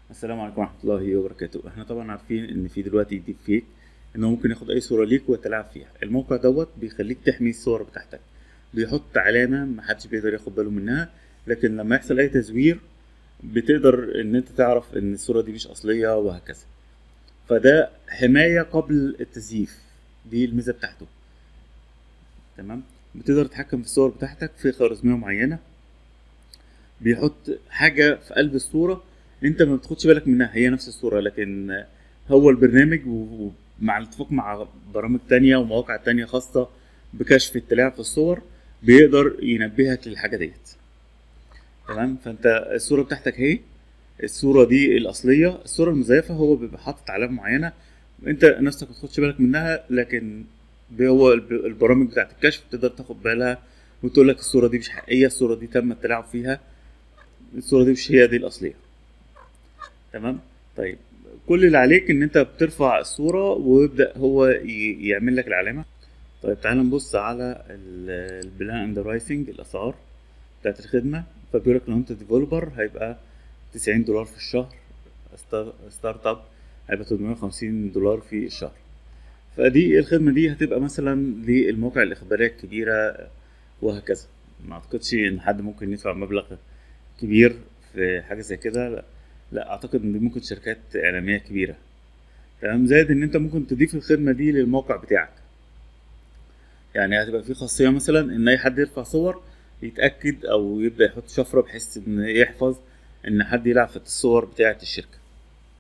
السلام عليكم ورحمة الله وبركاته احنا طبعا عارفين ان في دلوقتي ديب فيك انه ممكن ياخد اي صورة ليك ويتلاعب فيها الموقع دوت بيخليك تحمي الصور بتاعتك بيحط علامة محدش بيقدر ياخد باله منها لكن لما يحصل اي تزوير بتقدر ان انت تعرف ان الصورة دي مش اصلية وهكذا فده حماية قبل التزييف دي الميزة بتاعته تمام بتقدر تتحكم في الصور بتاعتك في خوارزمية معينة بيحط حاجة في قلب الصورة انت ما بتاخدش بالك منها هي نفس الصورة لكن هو البرنامج ومع الاتفاق مع برامج تانية ومواقع تانية خاصة بكشف التلاعب في الصور بيقدر ينبهك للحاجة ديت تمام فانت الصورة بتاعتك اهي الصورة دي الأصلية الصورة المزيفة هو بيبقى حاطط علامة معينة انت نفسك ما تاخدش بالك منها لكن هو البرامج بتاعت الكشف تقدر تاخد بالها وتقول لك الصورة دي مش حقيقية الصورة دي تم التلاعب فيها الصورة دي مش هي دي الأصلية تمام طيب كل اللي عليك ان انت بترفع الصورة ويبدأ هو يعمل لك العلامة طيب تعال نبص على البلان اند رايسنج الاسعار بتاعت الخدمة فبيقول لك لو انت ديفلوبر هيبقى تسعين دولار في الشهر ستارت اب هيبقى 850 دولار في الشهر فدي الخدمة دي هتبقى مثلا للمواقع الإخبارية الكبيرة وهكذا ما أعتقدش إن حد ممكن يدفع مبلغ كبير في حاجة زي كده لا, لا أعتقد إن دي ممكن شركات إعلامية كبيرة تمام زائد إن أنت ممكن تضيف الخدمة دي للموقع بتاعك يعني هتبقى في خاصية مثلا إن أي حد يرفع صور يتأكد أو يبدأ يحط شفرة بحيث إن يحفظ إن حد يلعب في الصور بتاعة الشركة